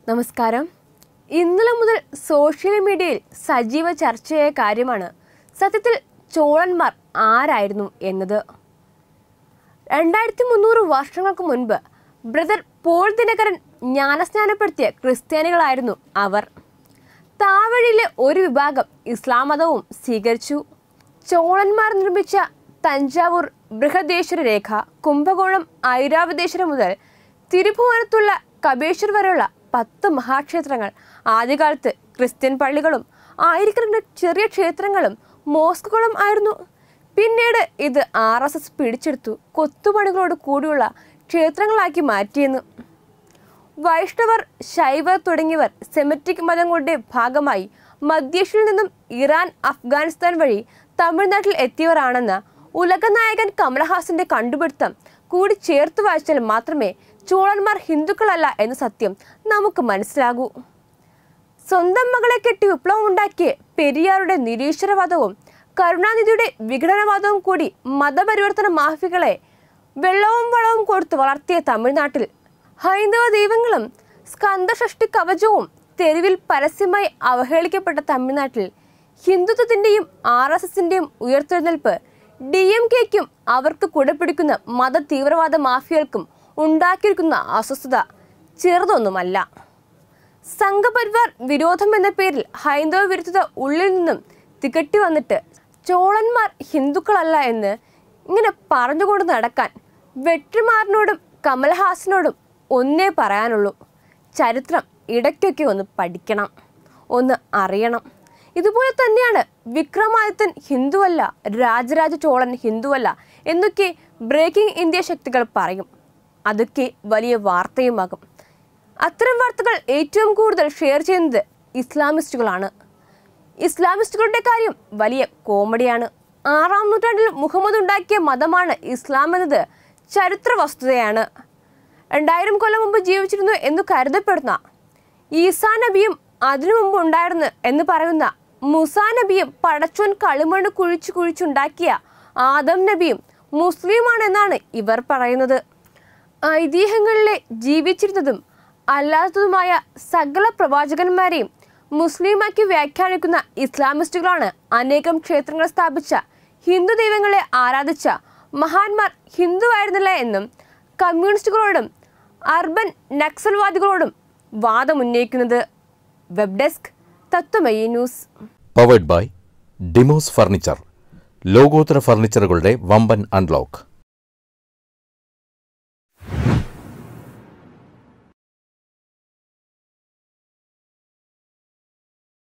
നമസ്കാരം ഇന്നലെ മുതൽ സോഷ്യൽ മീഡിയയിൽ സജീവ ചർച്ചയായ കാര്യമാണ് സത്യത്തിൽ ചോളന്മാർ ആരായിരുന്നു എന്നത് രണ്ടായിരത്തി മുന്നൂറ് വർഷങ്ങൾക്ക് മുൻപ് ബ്രദർ പോൾ ദിനകരൻ ജ്ഞാനസ്നാനപ്പെടുത്തിയ ക്രിസ്ത്യാനികളായിരുന്നു അവർ താവഴിയിലെ ഒരു വിഭാഗം ഇസ്ലാം മതവും സ്വീകരിച്ചു ചോളന്മാർ നിർമ്മിച്ച തഞ്ചാവൂർ ബൃഹദേശ്വര രേഖ കുംഭകോണം ഐരാവതേശ്വരം മുതൽ തിരുഭുവനത്തുള്ള കബേശ്വർ വരെയുള്ള പത്ത് മഹാക്ഷേത്രങ്ങൾ ആദ്യകാലത്ത് ക്രിസ്ത്യൻ പള്ളികളും ആയിരക്കണക്കിന് ചെറിയ ക്ഷേത്രങ്ങളും മോസ്കുകളും ആയിരുന്നു പിന്നീട് ഇത് ആർ എസ് എസ് പിടിച്ചെടുത്തു കൊത്തുപണികളോട് കൂടിയുള്ള ക്ഷേത്രങ്ങളാക്കി മാറ്റിയെന്ന് വൈഷ്ണവർ ശൈവർ തുടങ്ങിയവർ സെമറ്റിക് മതങ്ങളുടെ ഭാഗമായി മധ്യേഷ്യയിൽ നിന്നും ഇറാൻ അഫ്ഗാനിസ്ഥാൻ വഴി തമിഴ്നാട്ടിൽ എത്തിയവരാണെന്ന് ഉലകനായകൻ കമലഹാസന്റെ കണ്ടുപിടുത്തം കൂടി ചേർത്ത് വായിച്ചാൽ മാത്രമേ ചോളന്മാർ ഹിന്ദുക്കളല്ല എന്ന സത്യം നമുക്ക് മനസ്സിലാകൂ സ്വന്തം മകളെ കെട്ടി വിപ്ലവം ഉണ്ടാക്കിയ പെരിയാറുടെ നിരീശ്വരവാദവും കരുണാനിധിയുടെ വിഘടനവാദവും കൂടി മതപരിവർത്തന മാഫികളെ വെള്ളവും വളവും കൊടുത്ത് വളർത്തിയ തമിഴ്നാട്ടിൽ ഹൈന്ദവ ദൈവങ്ങളും സ്കന്ദഷഷ്ടി കവചവും തെരുവിൽ പരസ്യമായി അവഹേളിക്കപ്പെട്ട തമിഴ്നാട്ടിൽ ഹിന്ദുത്വത്തിന്റെയും ആർ എസ് എസിന്റെയും ഉയർത്തെഴുന്നേൽപ്പ് ഡി എം കെക്കും അവർക്ക് കുടപിടിക്കുന്ന മത തീവ്രവാദ മാഫിയകൾക്കും ഉണ്ടാക്കിയിരിക്കുന്ന അസ്വസ്ഥത ചെറുതൊന്നുമല്ല സംഘപരിവാർ വിരോധം എന്ന പേരിൽ ഹൈന്ദവ വിരുദ്ധത ഉള്ളിൽ നിന്നും തികട്ടി വന്നിട്ട് ചോളന്മാർ ഹിന്ദുക്കളല്ല എന്ന് ഇങ്ങനെ പറഞ്ഞുകൊണ്ട് നടക്കാൻ വെട്രിമാറിനോടും കമൽഹാസനോടും ഒന്നേ പറയാനുള്ളൂ ചരിത്രം ഇടയ്ക്കൊക്കെ ഒന്ന് പഠിക്കണം ഒന്ന് അറിയണം ഇതുപോലെ തന്നെയാണ് വിക്രമാദിത്യൻ ഹിന്ദുവല്ല രാജരാജ ചോളൻ ഹിന്ദുവല്ല എന്നൊക്കെ ബ്രേക്കിംഗ് ഇന്ത്യ ശക്തികൾ പറയും അതൊക്കെ വലിയ വാർത്തയുമാകും അത്തരം വാർത്തകൾ ഏറ്റവും കൂടുതൽ ഷെയർ ചെയ്യുന്നത് ഇസ്ലാമിസ്റ്റുകളാണ് ഇസ്ലാമിസ്റ്റുകളുടെ കാര്യം വലിയ കോമഡിയാണ് ആറാം നൂറ്റാണ്ടിൽ മുഹമ്മദ് ഉണ്ടാക്കിയ മതമാണ് ഇസ്ലാം എന്നത് ചരിത്ര വസ്തുതയാണ് രണ്ടായിരം കൊല്ലം മുമ്പ് ജീവിച്ചിരുന്നു എന്ന് കരുതപ്പെടുന്ന ഈസാ നബിയും അതിനു മുമ്പ് ഉണ്ടായിരുന്നു എന്ന് പറയുന്ന മുസാ നബിയും പടച്ചോൻ കളിമണ്ണ് കുഴിച്ചു കുഴിച്ചുണ്ടാക്കിയ ആദം നബിയും മുസ്ലിമാണെന്നാണ് ഇവർ പറയുന്നത് ഐതിഹ്യങ്ങളിലെ ജീവിച്ചിരുന്നതും അല്ലാത്തതുമായ സകല പ്രവാചകന്മാരെയും മുസ്ലിമാക്കി വ്യാഖ്യാനിക്കുന്ന ഇസ്ലാമിസ്റ്റുകളാണ് അനേകം ക്ഷേത്രങ്ങൾ സ്ഥാപിച്ച ഹിന്ദു ദൈവങ്ങളെ ആരാധിച്ച മഹാന്മാർ ഹിന്ദുവായിരുന്നില്ല എന്നും കമ്മ്യൂണിസ്റ്റുകളോടും അർബൻ നക്സൽവാദികളോടും വാദമുന്നയിക്കുന്നത് web desk Tattvamayi news powered by Demos furniture ലോകോത്തര ഫർണിച്ചറുകളുടെ വമ്പൻ അൺലോക്ക്